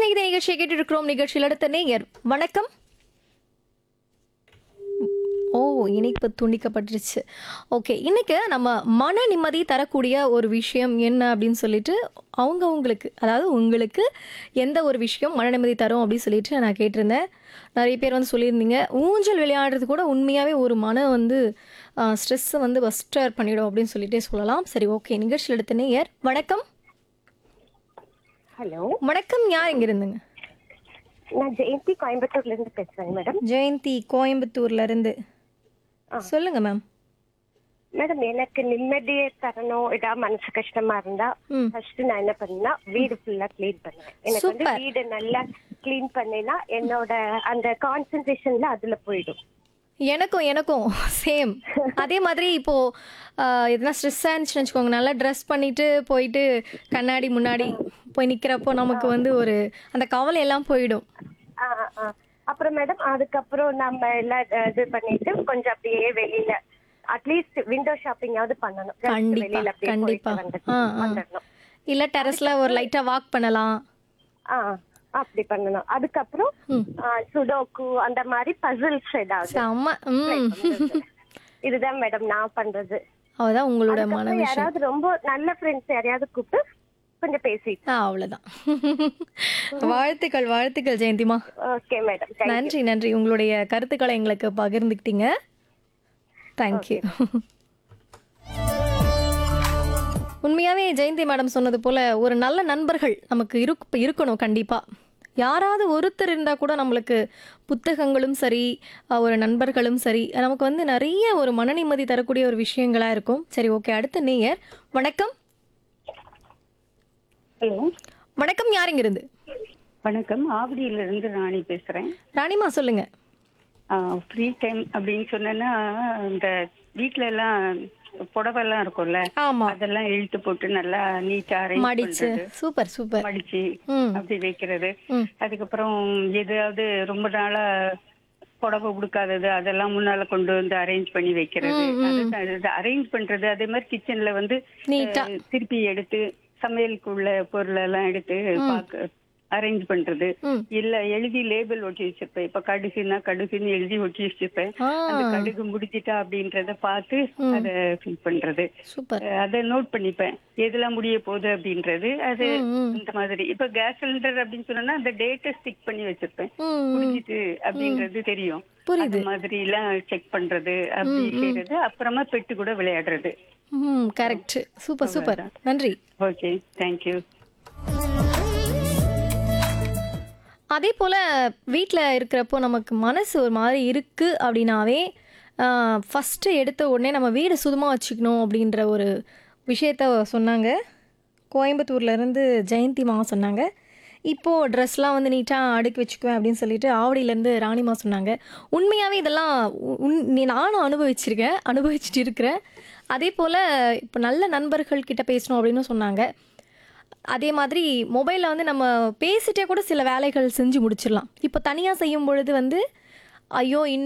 சிநேகித நிகழ்ச்சியை கேட்டு இருக்கிறோம் நிகழ்ச்சியில் அடுத்த நேயர் வணக்கம் ஓ இணைப்பு துண்டிக்கப்பட்டுருச்சு ஓகே இன்னைக்கு நம்ம மன நிம்மதி தரக்கூடிய ஒரு விஷயம் என்ன அப்படின்னு சொல்லிட்டு அவங்க உங்களுக்கு அதாவது உங்களுக்கு எந்த ஒரு விஷயம் மன நிம்மதி தரும் அப்படின்னு சொல்லிட்டு நான் கேட்டிருந்தேன் நிறைய பேர் வந்து சொல்லியிருந்தீங்க ஊஞ்சல் விளையாடுறது கூட உண்மையாகவே ஒரு மன வந்து ஸ்ட்ரெஸ்ஸை வந்து பஸ்டர் பண்ணிடும் அப்படின்னு சொல்லிட்டே சொல்லலாம் சரி ஓகே நிகழ்ச்சியில் எடுத்த நேயர் வணக்கம் ஹலோ வணக்கம் யார் இங்க இருந்துங்க நான் ஜெயந்தி கோயம்புத்தூர்ல இருந்து பேசுறேங்க மேடம் ஜெயந்தி கோயம்புத்தூர்ல இருந்து சொல்லுங்க மேம் மேடம் எனக்கு நிம்மதியை தரணும் ஏதாவது மனசு கஷ்டமா இருந்தா ம். ஃபர்ஸ்ட் நான் என்ன பண்ணா வீடு ஃபுல்லா க்ளீன் பண்ணுவேன் எனக்கு வந்து Super. வீடு நல்லா க்ளீன் பண்ணேன்னா என்னோட அந்த கான்சென்ட்ரேஷன்ல அதுல போயிடும் எனக்கும் எனக்கும் சேம் அதே மாதிரி இப்போ ஆஹ், எதனா ஸ்ட்ரெஸ்ஸாக இருந்துச்சுன்னு வச்சுக்கோங்க நல்லா ட்ரெஸ் பண்ணிட்டு போயிட்டு கண்ணாடி முன்னாடி போய் நிற்கிறப்போ நமக்கு வந்து ஒரு அந்த கவலை எல்லாம் போயிடும் ஆ, ஆ. அப்புறம் மேடம் அதுக்கப்புறம் நம்ம எல்லாம் அஹ், இது பண்ணிட்டு கொஞ்சம் அப்படியே வெளியில அட்லீஸ்ட் விண்டோ ஷாப்பிங்காவது பண்ணணும் Just கண்டிப்பா வெளியில அப்படியே கண்டிப்பா போயிட்டு வந்துட்டு ஆ ஆ வந்துடணும் இல்லை டெரஸ்ல ஒரு லைட்டாக வாக் பண்ணலாம் ஆ அப்படி பண்ணணும் அதுக்கப்புறம் ம். சுடோக்கு அந்த மாதிரி பசில்ஸ் ஏதாவது செம்ம ம் இதுதான் மேடம் நான் பண்றது அவதான் உங்களோட மன அதுக்கப்புறம் விஷயம் யாராவது ரொம்ப நல்ல ஃப்ரெண்ட்ஸ் யாரையாவது கூப்பிட்டு கொஞ்சம் பேசிட்டு ஆ அவ்வளோதான் வாழ்த்துக்கள் வாழ்த்துக்கள் ஜெயந்திமா ஓகே மேடம் நன்றி நன்றி உங்களுடைய கருத்துக்களை எங்களுக்கு பகிர்ந்துக்கிட்டீங்க தேங்க்யூ உண்மையாவே ஜெயந்தி மேடம் சொன்னது போல ஒரு நல்ல நண்பர்கள் நமக்கு இருக் இருக்கணும் கண்டிப்பா யாராவது ஒருத்தர் இருந்தால் கூட நம்மளுக்கு புத்தகங்களும் சரி அஹ், ஒரு நண்பர்களும் சரி நமக்கு வந்து நிறைய ஒரு மன நிம்மதி தரக்கூடிய ஒரு விஷயங்களா இருக்கும் சரி ஓகே அடுத்த நேயர் வணக்கம் ஹலோ வணக்கம் யாருங்க இருந்து வணக்கம் ஆவடியில இருந்து ராணி பேசுறேன் ராணிமா சொல்லுங்க ஃப்ரீ டைம் அப்படின்னு சொன்னேன்னா இந்த வீட்ல எல்லாம் புடவை எல்லாம் இருக்கும்ல ஆமா அதெல்லாம் இழுத்து போட்டு நல்லா நீட்டா அரேஞ்ச் மடிச்சு பண்றது சூப்பர் சூப்பர் மடிச்சு ம் அப்படி வைக்கிறது ம் அதுக்கப்புறம் எதாவது ரொம்ப நாளா புடவை உடுக்காதது அதெல்லாம் முன்னால கொண்டு வந்து அரேஞ்ச் பண்ணி வைக்கிறது அரேஞ்ச் பண்றது அதே மாதிரி கிச்சன்ல வந்து நீட்டா அஹ், திருப்பி எடுத்து சமையலுக்குள்ள பொருள் எல்லாம் எடுத்து பாக்க அரேஞ்ச் பண்றது ம் இல்ல எழுதி லேபிள் ஒட்டி வச்சிருப்பேன் இப்ப கடுகுன்னா கடுகுன்னு எழுதி ஒட்டி வச்சிருப்பேன் ஆ அந்த கடுகு முடிஞ்சிட்டா அப்படின்றத பார்த்து அத ஃபில் பண்றது சூப்பர் அஹ் அதை நோட் பண்ணிப்பேன் எதெல்லாம் முடிய போகுது அப்படின்றது அது ம், ம். இந்த மாதிரி இப்ப கேஸ் சிலிண்டர் அப்படின்னு சொன்னா அந்த டேட்டை ஸ்டிக் பண்ணி வச்சிருப்பேன் ம், ம். முடிஞ்சிட்டு அப்படின்றது தெரியும் புரியுது அந்த மாதிரி எல்லாம் செக் பண்றது அப்படி செய்யறது அப்புறமா பெட்டு கூட விளையாடுறது ம் கரெக்ட் சூப்பர் சூப்பர் நன்றி ஓகே தேங்க்யூ அதே போல் வீட்டில் இருக்கிறப்போ நமக்கு மனசு ஒரு மாதிரி இருக்குது அப்படின்னாவே ஃபஸ்ட்டு எடுத்த உடனே நம்ம வீடை சுத்தமாக வச்சுக்கணும் அப்படின்ற ஒரு விஷயத்த சொன்னாங்க கோயம்புத்தூர்லேருந்து ஜெயந்தி மா சொன்னாங்க இப்போது ட்ரெஸ்லாம் வந்து நீட்டாக அடுக்கி வச்சுக்குவேன் அப்படின்னு சொல்லிட்டு ஆவடியிலேருந்து ராணிமா சொன்னாங்க உண்மையாகவே இதெல்லாம் உ- உன் நீ- நானும் அனுபவிச்சிருக்கேன் அனுபவிச்சுட்டு இருக்கிறேன் அதே போல் இப்போ நல்ல நண்பர்கள் கிட்ட பேசணும் அப்படின்னு சொன்னாங்க அதே மாதிரி மொபைலில் வந்து நம்ம பேசிட்டே கூட சில வேலைகள் செஞ்சு முடிச்சிடலாம் இப்போ தனியாக செய்யும் பொழுது வந்து ஐயோ இன்னும்